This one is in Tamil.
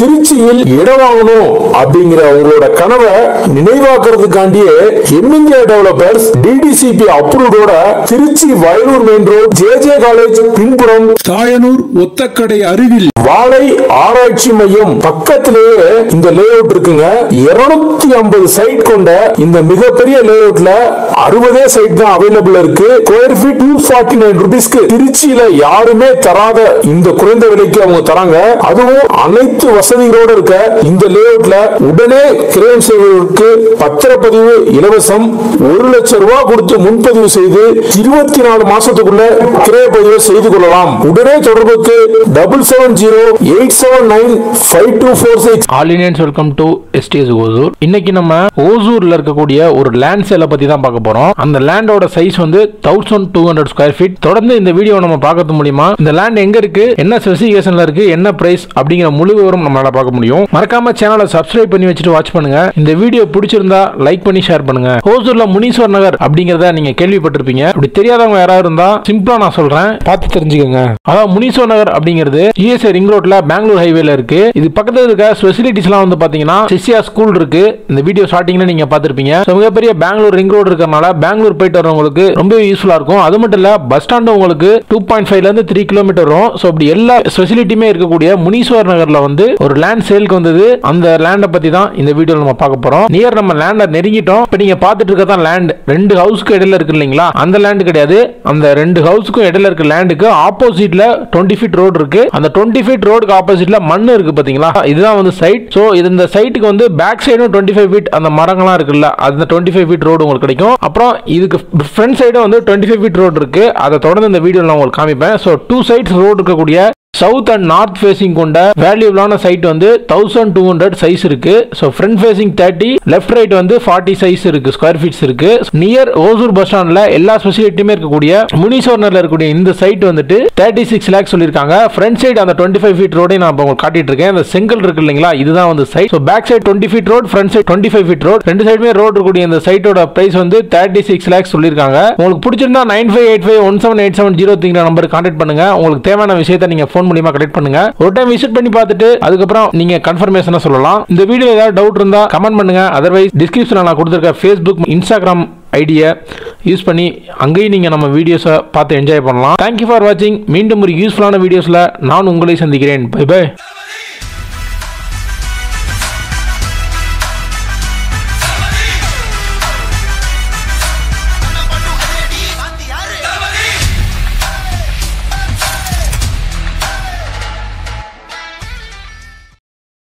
திருச்சியில் இடம் வாங்கணும் அப்படிங்கிற உங்களோட கனவை நினைவாக்குறதுக்காண்டியே எம்இந்தியா டெவலப்பர்ஸ் டிடிசிபி அப்ரூவோட Trichy Vayalur main road J J college பின்புறம் தாயனூர் ஒத்தக்கடை அருகில் வாழை ஆராய்ச்சி மையம் பக்கத்திலேயே இந்த லேஅவுட் இருக்குங்க 250 ஐம்பது சைட் கொண்ட இந்த மிகப்பெரிய லேஅவுட்ல அறுபதே சைட் தான் அவைலபிள் இருக்கு square feet two forty nine ருபீஸ்க்கு திருச்சியில யாருமே தராத இந்த குறைந்த விலைக்கு அவங்க தராங்க அதுவும் அனைத்து வசதிகளோட இருக்க இந்த லேஅவுட்ல உடனே கிரயம் செய்வதற்கு பத்திரப்பதிவு இலவசம் ஒரு லட்சம் ரூபாய் கொடுத்து முன்பதிவு செய்து இருபத்தி நாலு மாசத்துக்குள்ள கிரய பதிவு செய்து கொள்ளலாம் உடனே தொடர்புக்கு double seven zero eight seven nine five two four six all Indians welcome to STS Hosur இன்னைக்கு நம்ம ஓசூர்ல இருக்கக்கூடிய ஒரு லேண்ட் சேலை பத்தி தான் பார்க்க போறோம் அந்த லேண்டோட சைஸ் வந்து thousand two hundred square feet தொடர்ந்து இந்த வீடியோ நம்ம பார்க்கறது மூலியமா இந்த லேண்ட் எங்க இருக்கு என்ன ஸ்பெசிஃபிகேஷன்ல இருக்கு என்ன பிரைஸ் அப்படிங்கிற முழு விவரம் நம்மளால பார்க்க முடியும் மறக்காம சேனலை சப்ஸ்கிரைப் பண்ணி வச்சுட்டு வாட்ச் பண்ணுங்க இந்த வீடியோ பிடிச்சிருந்தா லைக் பண்ணி ஷேர் பண்ணுங்க ஓசூர்ல முனீஸ்வர் நகர் அப்படிங்கறத நீங்க கேள்விப்பட்டிருப்பீங்க அப்படி தெரியாதவங்க யாராவது இருந்தா சிம்பிளா நான் சொல்றேன் பார்த்து தெரிஞ்சுக்கோங்க அதாவது முனீஸ்வர் நகர் அப்படிங்கிறது யூஎஸ்ஏ ரிங் ரோட்ல பெங்களூர் ஹைவேல இருக்கு இது பக்கத்துல இருக்க ஃபெசிலிட்டிஸ்லாம் வந்து பாத்தீங்கன்னா சிசியா ஸ்கூல் இருக்கு இந்த வீடியோ ஸ்டார்டிங்ல நீங்க பார்த்திருப்பீங்க So, மிகப்பெரிய பெங்களூர் ரிங் ரோடு இருக்கறனால பெங்களூர் போயிட்டு வரவங்களுக்கு ரொம்ப யூஸ்ஃபுல்லா இருக்கும் அது மட்டும் இல்ல பஸ் ஸ்டாண்ட் உங்களுக்கு டூ பாயிண்ட் ஃபைவ்ல இருந்து த்ரீ கிலோமீட்டர் வரும் ஸோ அப்படி எல்லா ஃபெசிலிட்டியுமே இருக்கக்கூடிய முனீஸ்வர் நகர்ல வந்து ஒரு லேண்ட் சேலுக்கு வந்தது அந்த லேண்டை பத்தி தான் இந்த வீடியோ நம்ம பார்க்க போறோம் நியர் நம்ம லேண்டை நெருங்கிட்டோம் இப்போ நீங்க பார்த்துட்டு இருக்கதான் லேண்ட் ரெண்டு ஹவுஸ்க்கு இடையில இருக்கு இல்லைங்களா அந்த லேண்ட் கிடையாது அந்த ரெண்டு ஹவுஸ்க்கும் இடையில இருக்க லேண்டுக்கு ஆப்போசிட்ல டுவெண்ட்டி ஃபீட் ரோடு இருக்கு அந்த டுவெண்ட்டி ஃபீட் ரோடுக்கு ஆப்போசிட்ல மண் இருக்கு பாத்தீங்களா இதுதான் வந்து சைட் ஸோ இது இந்த சைட்டுக்கு வந்து பேக் சைடும் டுவெண்ட்டி ஃபைவ் ஃபீட் அந்த மரங்கள்லாம் இருக்குல்ல அந்த டுவெண்ட்டி ஃபைவ் ஃபீட் ரோடு உங்களுக்கு கிடைக்கும் அப்புறம் இதுக்கு ஃப்ரண்ட் சைடும் வந்து டுவெண்ட்டி ஃபைவ் ஃபீட் ரோடு இருக்கு அதை தொடர்ந்து இந்த வீடியோவில் நான் உங்களுக்கு காமிப்பேன் ஸோ டூ சைட்ஸ் ரோடு இருக்கக்கூடிய சவுத் அண்ட் நார்த் ஃபேசிங் கொண்ட வேல்யூபிளான சைட் வந்து தௌசண்ட் டூ ஹண்ட்ரட் சைஸ் இருக்கு so front facing thirty left right வந்து ஃபார்ட்டி சைஸ் இருக்கு ஸ்கொயர் ஃபீட்ஸ் இருக்கு நியர் ஓசூர் பஸ் ஸ்டாண்ட்ல எல்லா ஃபெசிலிட்டியுமே இருக்கக்கூடிய முனிசோர்னர்ல இருக்கக்கூடிய இந்த சைட் வந்துட்டு தேர்ட்டி சிக்ஸ் லேக்ஸ் சொல்லியிருக்காங்க ஃப்ரண்ட் சைடு அந்த டுவெண்ட்டி ஃபைவ் ஃபீட் ரோடை நான் இப்போ உங்களுக்கு காட்டிட்டு இருக்கேன் அந்த செங்கல் இருக்கு இல்லைங்களா இதுதான் வந்து site so back side twenty feet road front side twenty five feet road ரெண்டு சைடுமே ரோட் இருக்கக்கூடிய இந்த சைட்டோட பிரைஸ் வந்து தேர்ட்டி சிக்ஸ் லேக்ஸ் சொல்லியிருக்காங்க உங்களுக்கு பிடிச்சிருந்தா nine five eight five one seven eight seven zero த்ரீங்கிற நம்பர் கான்டாக்ட் பண்ணுங்க உங்களுக்கு தேவையான விஷயத்தை நீங்க ஃபோன் மூலியமா கலெக்ட் பண்ணுங்க ஒரு டைம் விசிட் பண்ணி பார்த்துட்டு அதுக்கப்புறம் நீங்க கன்ஃபர்மேஷனா சொல்லலாம் இந்த வீடியோ ஏதாவது டவுட் இருந்தா கமெண்ட் பண்ணுங்க அதர்வைஸ் டிஸ்கிரிப்ஷனில் நான் கொடுத்துருக்க ஃபேஸ்புக் இன்ஸ்டாகிராம் ஐடியை யூஸ் பண்ணி அங்கேயும் நீங்கள் நம்ம வீடியோஸை பார்த்து என்ஜாய் பண்ணலாம் தேங்க்யூ ஃபார் வாட்சிங் மீண்டும் ஒரு யூஸ்ஃபுல்லான வீடியோஸில் நான் உங்களை சந்திக்கிறேன் பை பை